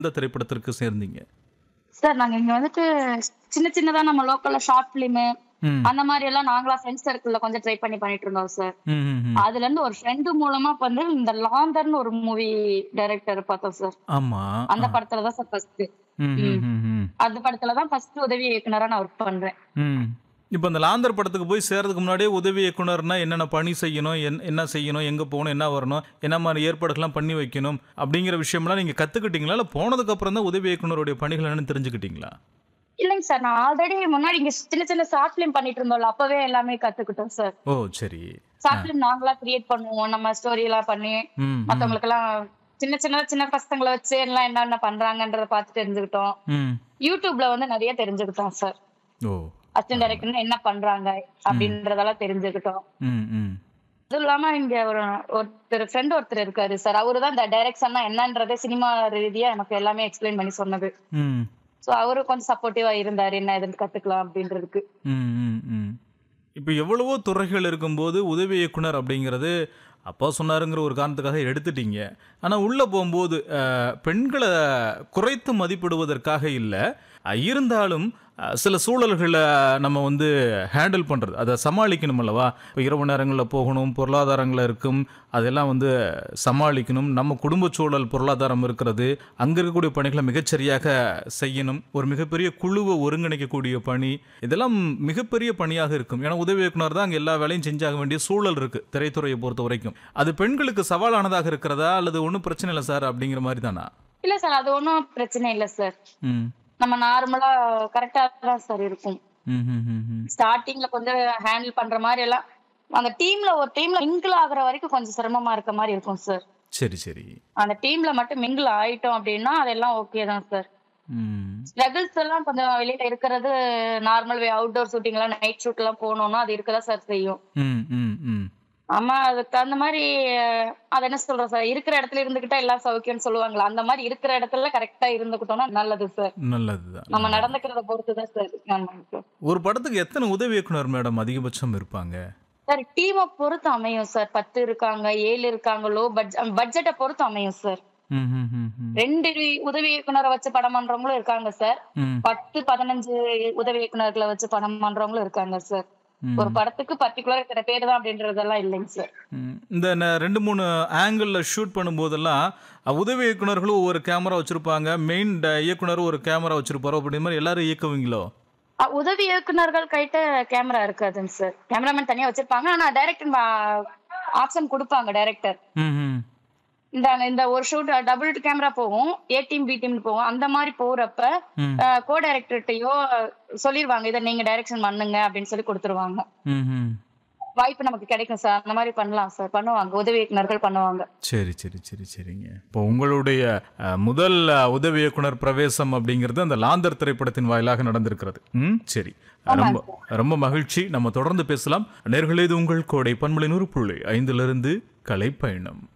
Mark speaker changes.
Speaker 1: இந்த திரைப்படத்திற்கு சேர்ந்தீங்க
Speaker 2: சார் நாங்க இங்க வந்துட்டு சின்ன சின்னதா நம்ம லோக்கல்ல ஷார்ட் பிலிம்
Speaker 1: ம்
Speaker 2: அந்த மாதிரி எல்லாம் நாங்களா ஃப்ரெண்ட்ஸ் சர்க்கிள்ல கொஞ்சம் ட்ரை பண்ணி பண்ணிட்டு இருந்தோம் சார்
Speaker 1: ம், ம், ம்.
Speaker 2: அதுல இருந்து ஒரு ஃப்ரெண்டு மூலமா இப்ப வந்து இந்த லாந்தர்னு ஒரு மூவி டைரக்டர் பார்த்தோம் சார்
Speaker 1: ஆமா
Speaker 2: அந்த படத்துல தான் சார் ஃபர்ஸ்ட்
Speaker 1: ம், ம், ம், ம்.
Speaker 2: அந்த படத்துல தான் ஃபர்ஸ்ட் உதவி இயக்குனரா நான் ஒர்க் பண்றேன்
Speaker 1: ம் இப்போ இந்த லாந்தர் படத்துக்கு போய் சேர்றதுக்கு முன்னாடியே உதவி இயக்குனர்னா என்னென்ன பணி செய்யணும் என்- என்ன செய்யணும் எங்கே போகணும் என்ன வரணும் என்ன மாதிரி ஏற்பாடுகள்லாம் பண்ணி வைக்கணும் அப்படிங்கிற விஷயம்லாம் நீங்கள் கற்றுக்கிட்டீங்களா இல்லை போனதுக்கு அப்புறம் தான் உதவி இயக்குனருடைய பணிகள் என்னன்னு தெரிஞ்சுக்கிட்டீங்களா
Speaker 2: இல்லைங்க சார் நான் ஆல்ரெடி முன்னாடி இங்க சின்ன சின்ன ஷார்ட் பிலிம் பண்ணிட்டு இருந்தோம்ல அப்பவே எல்லாமே கத்துக்கிட்டோம் சார்
Speaker 1: ஓ சரி
Speaker 2: ஷார்ட் பிலிம் நாங்களா கிரியேட் பண்ணுவோம் நம்ம ஸ்டோரி எல்லாம் பண்ணி
Speaker 1: ம் ம்,
Speaker 2: மத்தவங்களுக்கு எல்லாம் சின்ன சின்ன சின்ன பசங்களை வச்சு எல்லாம் என்னென்ன பண்றாங்கன்றத பார்த்து தெரிஞ்சுக்கிட்டோம்
Speaker 1: ம்
Speaker 2: யூடியூப்ல வந்து நிறைய தெரிஞ்சுக்கிட்டோம் சார்
Speaker 1: ஓ
Speaker 2: அசிஸ்டன்ட் டைரக்டர் என்ன பண்றாங்க அப்படின்றதெல்லாம் தெரிஞ்சுக்கிட்டோம்
Speaker 1: ம் ம்
Speaker 2: அதுவும் இல்லாம இங்க ஒரு ஒருத்தர் ஃப்ரெண்ட் ஒருத்தர் இருக்காரு சார் அவரு தான் இந்த டைரக்ஷன்னா என்னன்றதே சினிமா ரீதியா எனக்கு எல்லாமே எக்ஸ்பிளைன் பண்ணி சொன்னது
Speaker 1: ம்
Speaker 2: சோ அவரு கொஞ்சம் சப்போர்ட்டிவா இருந்தாரு என்ன எதுன்னு கத்துக்கலாம் அப்படின்றதுக்கு
Speaker 1: ம் ம் ம் இப்போ எவ்வளவோ துறைகள் இருக்கும்போது உதவி இயக்குனர் அப்படிங்கிறது அப்பா சொன்னாருங்கிற ஒரு காரணத்துக்காக எடுத்துட்டீங்க ஆனால் உள்ளே போகும்போது அஹ், பெண்களை குறைத்து மதிப்பிடுவதற்காக இல்லை அஹ், இருந்தாலும் அஹ், சில சூழல்களை நம்ம வந்து ஹேண்டில் பண்ணுறது அதை சமாளிக்கணும் அல்லவா இப்போ இரவு நேரங்களில் போகணும் பொருளாதாரங்கள் இருக்கும் அதெல்லாம் வந்து சமாளிக்கணும் நம்ம குடும்ப சூழல் பொருளாதாரம் இருக்கிறது அங்கே இருக்கக்கூடிய பணிகளை மிகச்சரியாக செய்யணும் ஒரு மிகப்பெரிய குழுவை ஒருங்கிணைக்கக்கூடிய பணி இதெல்லாம் மிகப்பெரிய பணியாக இருக்கும் ஏன்னா உதவி இயக்குனர் தான் அங்கே எல்லா வேலையும் செஞ்சாக வேண்டிய சூழல் இருக்கு திரைத்துறையை பொறுத்த வரைக்கும் அது பெண்களுக்கு சவாலானதாக இருக்கிறதா அல்லது ஒன்றும் பிரச்சனை இல்லை சார் அப்படிங்கிற மாதிரி தானா
Speaker 2: இல்ல சார் அது ஒன்றும் பிரச்சனை இல்ல சார்
Speaker 1: ம்
Speaker 2: நம்ம நார்மலா கரெக்டா தான் சார் இருக்கும்
Speaker 1: ம் ம் ம் ம்
Speaker 2: ஸ்டார்டிங்ல கொஞ்சம் ஹேண்டில் பண்ற மாதிரி எல்லாம் அந்த டீம்ல ஒரு டீம்ல மிங்கிள் ஆகுற வரைக்கும் கொஞ்சம் சிரமமா இருக்க மாதிரி இருக்கும் சார்
Speaker 1: சரி சரி
Speaker 2: அந்த டீம்ல மட்டும் மிங்கிள் ஆயிட்டோம் அப்படின்னா அதெல்லாம் ஓகே தான் சார்
Speaker 1: ம்
Speaker 2: ஸ்ட்ரகிள்ஸ் எல்லாம் கொஞ்சம் வெளியில இருக்கிறது நார்மல் அவுட்டோர் ஷூட்டிங் எல்லாம் நைட் ஷூட் எல்லாம் போகணும்னா அது இருக்கதான் சார் செய்யும்
Speaker 1: ம் ம் ம்
Speaker 2: ஆமா அதுக்கு தகுந்த மாதிரி அஹ், அது என்ன சொல்றோம் சார் இருக்கிற இடத்துல இருந்துகிட்டா எல்லாம் சௌக்கியம்னு சொல்லுவாங்களா அந்த மாதிரி இருக்கிற இடத்துல கரெக்டா இருந்துக்கிட்டோம்னா நல்லது சார்
Speaker 1: நல்லதுதான்
Speaker 2: நம்ம நடந்துக்கிறத பொறுத்து தான் சார் ஆமாங்க சார்
Speaker 1: ஒரு படத்துக்கு எத்தனை உதவி இயக்குனர் மேடம் அதிகபட்சம் இருப்பாங்க
Speaker 2: சார் டீமை பொறுத்து அமையும் சார் பத்து இருக்காங்க ஏழு இருக்காங்க லோ பட்ஜெட் பட்ஜெட்டை பொறுத்து அமையும் சார்
Speaker 1: ம் ம் ம் ம்
Speaker 2: ரெண்டு ரி- உதவி இயக்குனரை வச்சு படம் பண்றவங்களும் இருக்காங்க சார்
Speaker 1: ம்
Speaker 2: பத்து பதினஞ்சு உதவி இயக்குனர்களை வச்சு படம் பண்றவங்களும் இருக்காங்க சார்
Speaker 1: ம்.
Speaker 2: ஒரு படத்துக்கு பர்டிகுலர் இத்தனை பேர் தான் அப்படின்றதெல்லாம் இல்லைங்க சார்
Speaker 1: ம். இந்த ந- ரெண்டு மூணு ஆங்கிளில் ஷூட் பண்ணும்போதெல்லாம் அஹ், உதவி இயக்குனர்களும் ஒவ்வொரு கேமரா வச்சிருப்பாங்க மெயின் இயக்குனரும் ஒரு கேமரா வச்சிருப்பாரோ அப்படி மாதிரி எல்லாரும் இயக்குவீங்களோ
Speaker 2: அ- உதவி இயக்குனர்கள் கைட்ட கேமரா இருக்காதுங்க சார் கேமராமேன் தனியா வச்சிருப்பாங்க ஆனா டைரக்டர் ஆப்ஷன் கொடுப்பாங்க டைரக்டர்
Speaker 1: ம் ம்
Speaker 2: இந்த இந்த ஒரு ஷூட் டபுள் கேமரா போகும் ஏ டீம் பி டீம் போகும் அந்த மாதிரி போறப்ப
Speaker 1: ம்.
Speaker 2: கோ டைரக்டர்கிட்டயோ சொல்லிருவாங்க இதை நீங்க டைரக்ஷன் பண்ணுங்க அப்படின்னு சொல்லி கொடுத்துருவாங்க
Speaker 1: ம் ம்
Speaker 2: வாய்ப்பு நமக்கு கிடைக்கும் சார் அந்த மாதிரி பண்ணலாம் சார் பண்ணுவாங்க உதவி இயக்குனர்கள் பண்ணுவாங்க
Speaker 1: சரி சரி சரி சரிங்க இப்போ உங்களுடைய அஹ், முதல் அஹ், உதவி இயக்குனர் பிரவேசம் அப்படிங்கிறது அந்த லாந்தர் திரைப்படத்தின் வாயிலாக நடந்திருக்கிறது ம் சரி ரொம்ப ரொம்ப மகிழ்ச்சி நம்ம தொடர்ந்து பேசலாம் நேர்களே இது உங்கள் கோடை பன்மொழி நூறு புள்ளி ஐந்திலிருந்து கலை பயணம்